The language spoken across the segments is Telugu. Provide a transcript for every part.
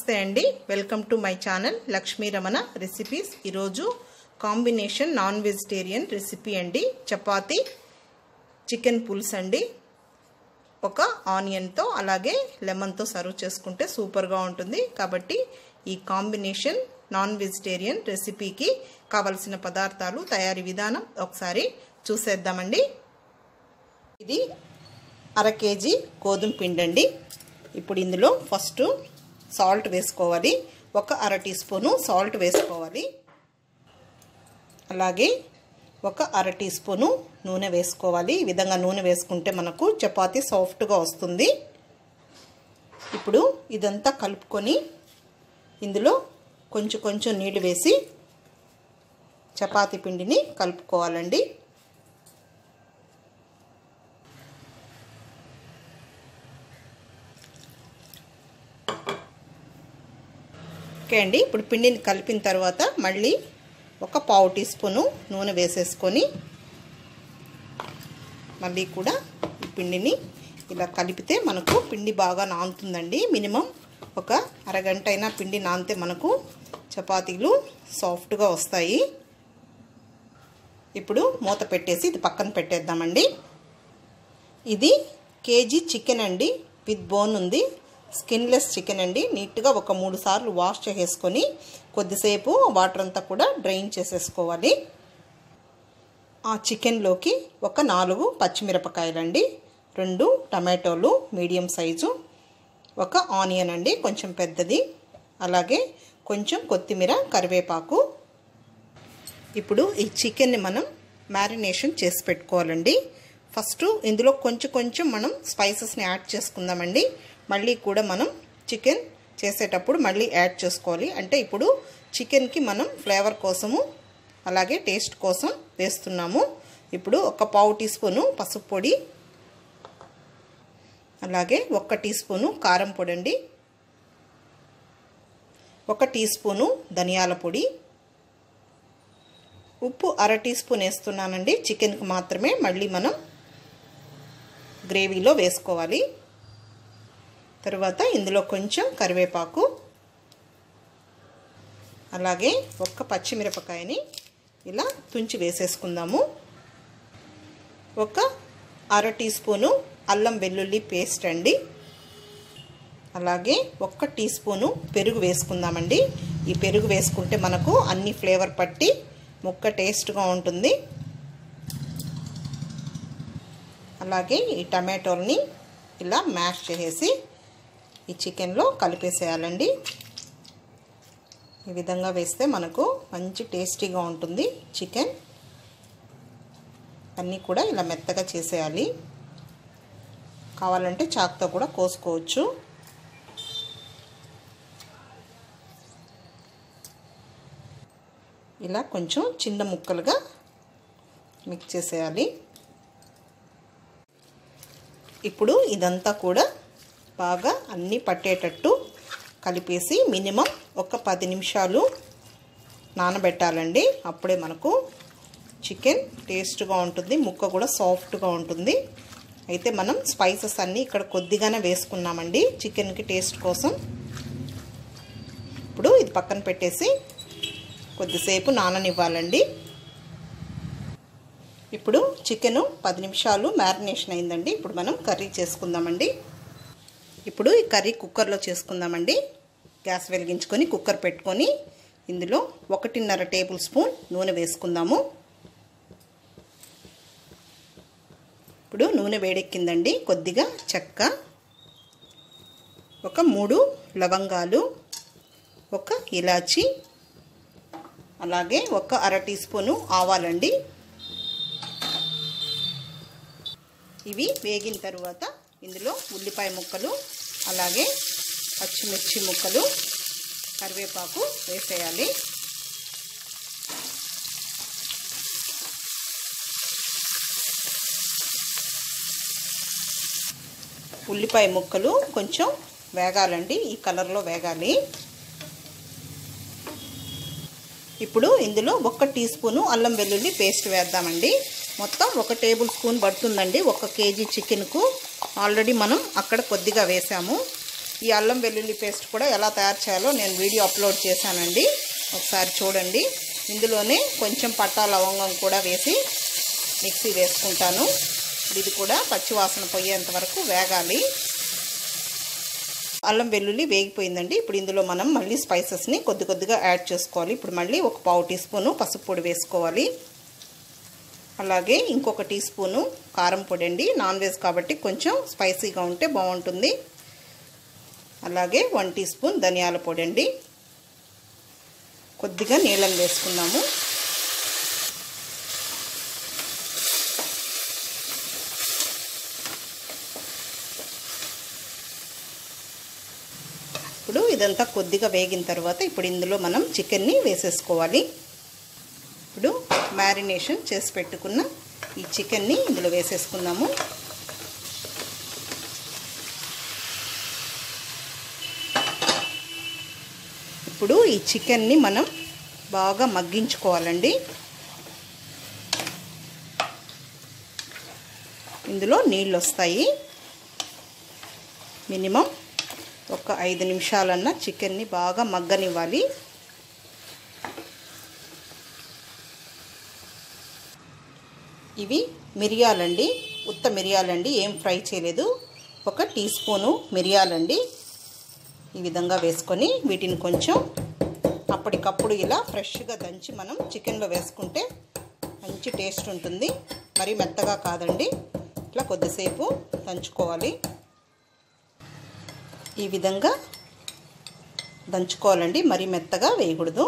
నమస్తే అండి welcome to my channel Lakshmi Ramana recipes ఈరోజు కాంబినేషన్ నాన్ వెజిటేరియన్ రెసిపీ అండి చపాతి చికెన్ పులుసు అండి ఒక ఆనియన్తో అలాగే లెమన్తో సర్వ్ చేసుకుంటే సూపర్గా ఉంటుంది కాబట్టి ఈ కాంబినేషన్ నాన్ వెజిటేరియన్ రెసిపీకి కావలసిన పదార్థాలు తయారీ విధానం ఒకసారి చూసేద్దామండి ఇది అర కేజీ గోధుమ పిండి అండి ఇప్పుడు ఇందులో ఫస్ట్ సాల్ట్ వేసుకోవాలి ఒక అర టీ స్పూను సాల్ట్ వేసుకోవాలి అలాగే ఒక అర టీ స్పూను నూనె వేసుకోవాలి ఈ విధంగా నూనె వేసుకుంటే మనకు చపాతీ సాఫ్ట్గా వస్తుంది ఇప్పుడు ఇదంతా కలుపుకొని ఇందులో కొంచెం కొంచెం నీళ్ళు వేసి చపాతీ పిండిని కలుపుకోవాలండి ఓకే అండి ఇప్పుడు పిండిని కలిపిన తర్వాత మళ్ళీ ఒక పావు టీ స్పూను నూనె వేసేసుకొని మళ్ళీ కూడా ఈ పిండిని ఇలా కలిపితే మనకు పిండి బాగా నానుతుందండి మినిమం ఒక అరగంట అయినా పిండి నానితే మనకు చపాతీలు సాఫ్ట్గా వస్తాయి ఇప్పుడు మూత పెట్టేసి ఇది పక్కన పెట్టేద్దామండి ఇది కేజీ చికెన్ అండి విత్ బోన్ ఉంది స్కిన్లెస్ చికెన్ అండి నీట్గా ఒక మూడు సార్లు వాష్ చేసేసుకొని కొద్దిసేపు వాటర్ అంతా కూడా డ్రైన్ చేసేసుకోవాలి ఆ చికెన్లోకి ఒక నాలుగు పచ్చిమిరపకాయలండి రెండు టమాటోలు మీడియం సైజు ఒక ఆనియన్ అండి కొంచెం పెద్దది అలాగే కొంచెం కొత్తిమీర కరివేపాకు ఇప్పుడు ఈ చికెన్ని మనం మ్యారినేషన్ చేసి పెట్టుకోవాలండి ఫస్ట్ ఇందులో కొంచెం కొంచెం మనం స్పైసెస్ని యాడ్ చేసుకుందామండి మళ్ళీ కూడా మనం చికెన్ చేసేటప్పుడు మళ్ళీ యాడ్ చేసుకోవాలి అంటే ఇప్పుడు చికెన్కి మనం ఫ్లేవర్ కోసము అలాగే టేస్ట్ కోసం వేస్తున్నాము ఇప్పుడు ఒక పావు టీ స్పూను పసుపు పొడి అలాగే ఒక టీ స్పూను కారం పొడి అండి ఒక టీ స్పూను ధనియాల పొడి ఉప్పు అర టీ స్పూన్ వేస్తున్నానండి చికెన్కి మాత్రమే మళ్ళీ మనం గ్రేవీలో వేసుకోవాలి తర్వాత ఇందులో కొంచెం కరివేపాకు అలాగే ఒక్క పచ్చిమిరపకాయని ఇలా తుంచి వేసేసుకుందాము ఒక అర టీ స్పూను అల్లం వెల్లుల్లి పేస్ట్ అండి అలాగే ఒక్క టీ స్పూను పెరుగు వేసుకుందామండి ఈ పెరుగు వేసుకుంటే మనకు అన్ని ఫ్లేవర్ పట్టి ముక్క టేస్ట్గా ఉంటుంది అలాగే ఈ టమాటోల్ని ఇలా మ్యాష్ చేసేసి ఈ చికెన్లో కలిపేసేయాలండి ఈ విధంగా వేస్తే మనకు మంచి టేస్టీగా ఉంటుంది చికెన్ అన్నీ కూడా ఇలా మెత్తగా చేసేయాలి కావాలంటే చాక్తో కూడా కోసుకోవచ్చు ఇలా కొంచెం చిన్న ముక్కలుగా మిక్స్ చేసేయాలి ఇప్పుడు ఇదంతా కూడా బాగా అన్నీ పట్టేటట్టు కలిపేసి మినిమం ఒక పది నిమిషాలు నానబెట్టాలండి అప్పుడే మనకు చికెన్ టేస్ట్గా ఉంటుంది ముక్క కూడా సాఫ్ట్గా ఉంటుంది అయితే మనం స్పైసెస్ అన్నీ ఇక్కడ కొద్దిగానే వేసుకున్నామండి చికెన్కి టేస్ట్ కోసం ఇప్పుడు ఇది పక్కన పెట్టేసి కొద్దిసేపు నాననివ్వాలండి ఇప్పుడు చికెను పది నిమిషాలు మ్యారినేషన్ అయిందండి ఇప్పుడు మనం కర్రీ చేసుకుందామండి ఇప్పుడు ఈ కర్రీ కుక్కర్లో చేసుకుందామండి గ్యాస్ వెలిగించుకొని కుక్కర్ పెట్టుకొని ఇందులో ఒకటిన్నర టేబుల్ స్పూన్ నూనె వేసుకుందాము ఇప్పుడు నూనె వేడెక్కిందండి కొద్దిగా చెక్క ఒక మూడు లవంగాలు ఒక ఇలాచి అలాగే ఒక అర టీ స్పూను ఆవాలండి ఇవి వేగిన తర్వాత ఇందులో ఉల్లిపాయ ముక్కలు అలాగే పచ్చిమిర్చి ముక్కలు కరివేపాకు వేసేయాలి ఉల్లిపాయ ముక్కలు కొంచెం వేగాలండి ఈ కలర్లో వేగాలి ఇప్పుడు ఇందులో ఒక టీ స్పూను అల్లం వెల్లుల్లి పేస్ట్ వేద్దామండి మొత్తం ఒక టేబుల్ స్పూన్ పడుతుందండి ఒక కేజీ చికెన్కు ఆల్రెడీ మనం అక్కడ కొద్దిగా వేసాము ఈ అల్లం వెల్లుల్లి పేస్ట్ కూడా ఎలా తయారు చేయాలో నేను వీడియో అప్లోడ్ చేశానండి ఒకసారి చూడండి ఇందులోనే కొంచెం పట్టా లవంగం కూడా వేసి మిక్సీ వేసుకుంటాను ఇది కూడా పచ్చివాసన పోయేంత వరకు వేగాలి అల్లం వెల్లుల్లి వేగిపోయిందండి ఇప్పుడు ఇందులో మనం మళ్ళీ స్పైసెస్ని కొద్ది కొద్దిగా యాడ్ చేసుకోవాలి ఇప్పుడు మళ్ళీ ఒక పావు టీ స్పూను పసుపు పొడి వేసుకోవాలి అలాగే ఇంకొక టీ స్పూను కారం పొడి అండి నాన్ వెజ్ కాబట్టి కొంచెం స్పైసీగా ఉంటే బాగుంటుంది అలాగే వన్ టీ స్పూన్ ధనియాల పొడి అండి కొద్దిగా నీళ్ళని వేసుకుందాము ఇప్పుడు ఇదంతా కొద్దిగా వేగిన తర్వాత ఇప్పుడు ఇందులో మనం చికెన్ని వేసేసుకోవాలి ఇప్పుడు మ్యారినేషన్ చేసి పెట్టుకున్న ఈ చికెన్ని ఇందులో వేసేసుకుందాము ఇప్పుడు ఈ చికెన్ని మనం బాగా మగ్గించుకోవాలండి ఇందులో నీళ్ళు వస్తాయి మినిమం ఒక ఐదు నిమిషాలన్నా చికెన్ని బాగా మగ్గనివ్వాలి ఇవి మిరియాలండి ఉత్త మిరియాలండి ఏం ఫ్రై చేయలేదు ఒక టీ స్పూను మిరియాలండి ఈ విధంగా వేసుకొని వీటిని కొంచెం అప్పటికప్పుడు ఇలా ఫ్రెష్గా దంచి మనం చికెన్లో వేసుకుంటే మంచి టేస్ట్ ఉంటుంది మరీ మెత్తగా కాదండి ఇట్లా కొద్దిసేపు దంచుకోవాలి ఈ విధంగా దంచుకోవాలండి మరీ మెత్తగా వేయకూడదు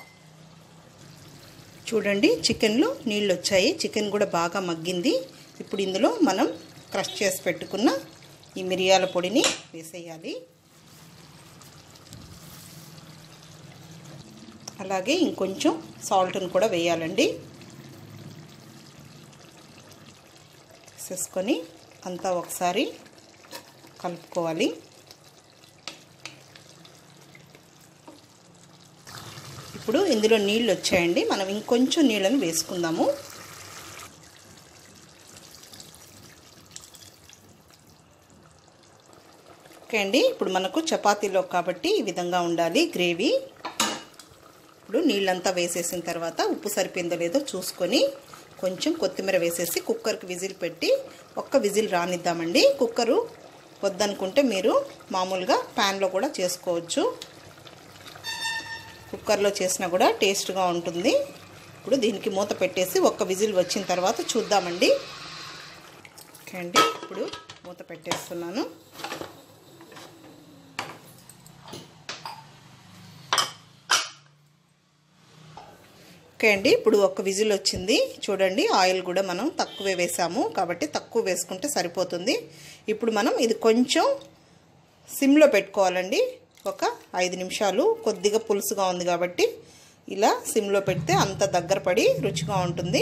చూడండి చికెన్లో నీళ్ళు వచ్చాయి చికెన్ కూడా బాగా మగ్గింది ఇప్పుడు ఇందులో మనం క్రష్ చేసి పెట్టుకున్న ఈ మిరియాల పొడిని వేసేయాలి అలాగే ఇంకొంచెం సాల్ట్ని కూడా వేయాలండి వేసేసుకొని అంతా ఒకసారి కలుపుకోవాలి ఇప్పుడు ఇందులో నీళ్ళు వచ్చాయండి మనం ఇంకొంచెం నీళ్ళని వేసుకుందాము ఓకే అండి ఇప్పుడు మనకు చపాతీలో కాబట్టి ఈ విధంగా ఉండాలి గ్రేవీ ఇప్పుడు నీళ్ళంతా వేసేసిన తర్వాత ఉప్పు సరిపోయిందో లేదో చూసుకొని కొంచెం కొత్తిమీర వేసేసి కుక్కర్కి విజిల్ పెట్టి ఒక్క విజిల్ రానిద్దామండి కుక్కరు వద్దనుకుంటే మీరు మామూలుగా ప్యాన్లో కూడా చేసుకోవచ్చు కుక్కర్లో చేసినా కూడా టేస్ట్గా ఉంటుంది ఇప్పుడు దీనికి మూత పెట్టేసి ఒక్క విజిల్ వచ్చిన తర్వాత చూద్దామండి ఓకే అండి ఇప్పుడు మూత పెట్టేస్తున్నాను ఓకే అండి ఇప్పుడు ఒక విజిల్ వచ్చింది చూడండి ఆయిల్ కూడా మనం తక్కువే వేసాము కాబట్టి తక్కువ వేసుకుంటే సరిపోతుంది ఇప్పుడు మనం ఇది కొంచెం సిమ్లో పెట్టుకోవాలండి ఒక ఐదు నిమిషాలు కొద్దిగా పులుసుగా ఉంది కాబట్టి ఇలా సిమ్లో పెడితే అంత దగ్గర పడి రుచిగా ఉంటుంది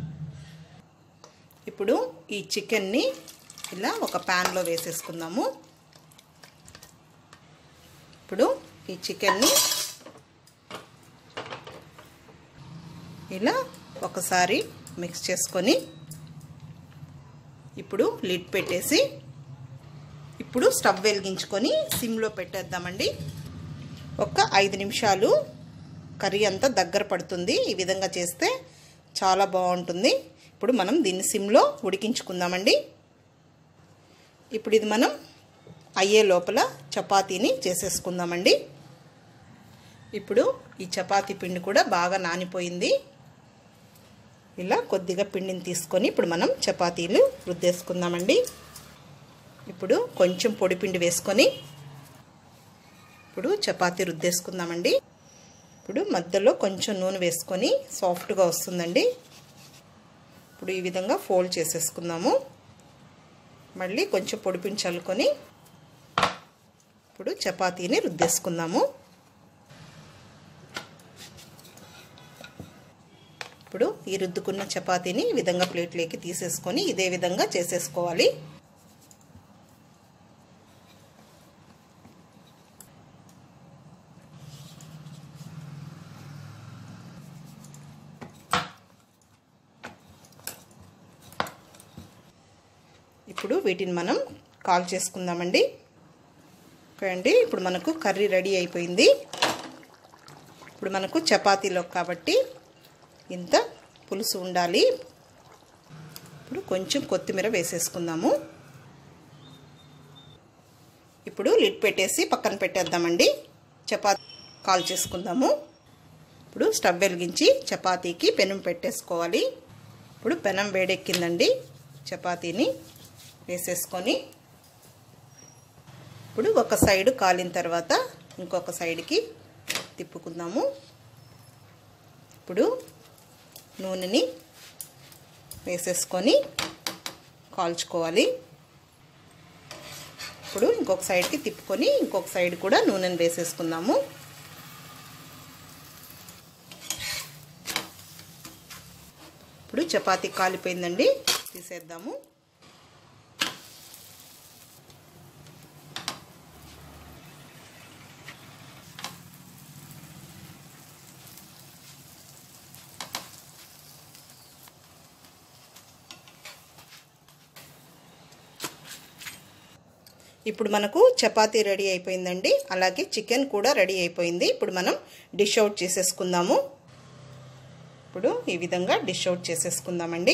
ఇప్పుడు ఈ చికెన్ని ఇలా ఒక ప్యాన్లో వేసేసుకుందాము ఇప్పుడు ఈ చికెన్ని ఇలా ఒకసారి మిక్స్ చేసుకొని ఇప్పుడు లిడ్ పెట్టేసి ఇప్పుడు స్టవ్ వెలిగించుకొని సిమ్లో పెట్టేద్దామండి ఒక ఐదు నిమిషాలు కర్రీ అంతా దగ్గర పడుతుంది ఈ విధంగా చేస్తే చాలా బాగుంటుంది ఇప్పుడు మనం దీన్ని సిమ్లో ఉడికించుకుందామండి ఇప్పుడు ఇది మనం అయ్యే లోపల చపాతీని చేసేసుకుందామండి ఇప్పుడు ఈ చపాతీ పిండి కూడా బాగా నానిపోయింది ఇలా కొద్దిగా పిండిని తీసుకొని ఇప్పుడు మనం చపాతీలు రుద్దేసుకుందామండి ఇప్పుడు కొంచెం పొడి పిండి వేసుకొని ఇప్పుడు చపాతీ రుద్దేసుకుందామండి ఇప్పుడు మధ్యలో కొంచెం నూనె వేసుకొని సాఫ్ట్గా వస్తుందండి ఇప్పుడు ఈ విధంగా ఫోల్డ్ చేసేసుకుందాము మళ్ళీ కొంచెం పొడిపిండి చల్లుకొని ఇప్పుడు చపాతీని రుద్దేసుకుందాము ఇప్పుడు ఈ రుద్దుకున్న చపాతీని ఈ విధంగా ప్లేట్లోకి తీసేసుకొని ఇదే విధంగా చేసేసుకోవాలి ఇప్పుడు వీటిని మనం కాల్ చేసుకుందామండి ఓకే అండి ఇప్పుడు మనకు కర్రీ రెడీ అయిపోయింది ఇప్పుడు మనకు చపాతీలో కాబట్టి ఇంత పులుసు ఉండాలి ఇప్పుడు కొంచెం కొత్తిమీర వేసేసుకుందాము ఇప్పుడు లిడ్ పెట్టేసి పక్కన పెట్టేద్దామండి చపాతీ కాల్ చేసుకుందాము ఇప్పుడు స్టవ్ వెలిగించి చపాతీకి పెనం పెట్టేసుకోవాలి ఇప్పుడు పెనం వేడెక్కిందండి చపాతీని వేసేసుకొని ఇప్పుడు ఒక సైడు కాలిన తర్వాత ఇంకొక సైడ్కి తిప్పుకుందాము ఇప్పుడు నూనెని వేసేసుకొని కాల్చుకోవాలి ఇప్పుడు ఇంకొక సైడ్కి తిప్పుకొని ఇంకొక సైడ్ కూడా నూనెని వేసేసుకుందాము ఇప్పుడు చపాతీ కాలిపోయిందండి తీసేద్దాము ఇప్పుడు మనకు చపాతీ రెడీ అయిపోయిందండి అలాగే చికెన్ కూడా రెడీ అయిపోయింది ఇప్పుడు మనం డిష్ అవుట్ చేసేసుకుందాము ఇప్పుడు ఈ విధంగా డిష్ అవుట్ చేసేసుకుందామండి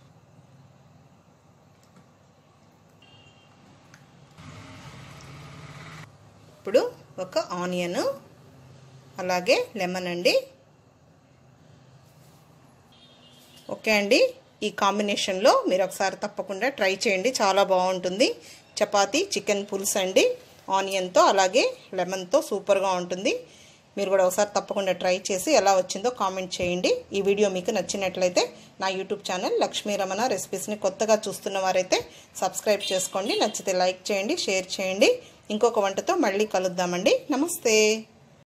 ఇప్పుడు ఒక ఆనియన్ అలాగే లెమన్ అండి ఓకే అండి ఈ కాంబినేషన్లో మీరు ఒకసారి తప్పకుండా ట్రై చేయండి చాలా బాగుంటుంది చపాతీ చికెన్ పులుసు అండి ఆనియన్తో అలాగే లెమన్తో సూపర్గా ఉంటుంది మీరు కూడా ఒకసారి తప్పకుండా ట్రై చేసి ఎలా వచ్చిందో కామెంట్ చేయండి ఈ వీడియో మీకు నచ్చినట్లయితే నా యూట్యూబ్ ఛానల్ లక్ష్మీ రమణ రెసిపీస్ని కొత్తగా చూస్తున్న వారైతే సబ్స్క్రైబ్ చేసుకోండి నచ్చితే లైక్ చేయండి షేర్ చేయండి ఇంకొక వంటతో మళ్ళీ కలుద్దామండి నమస్తే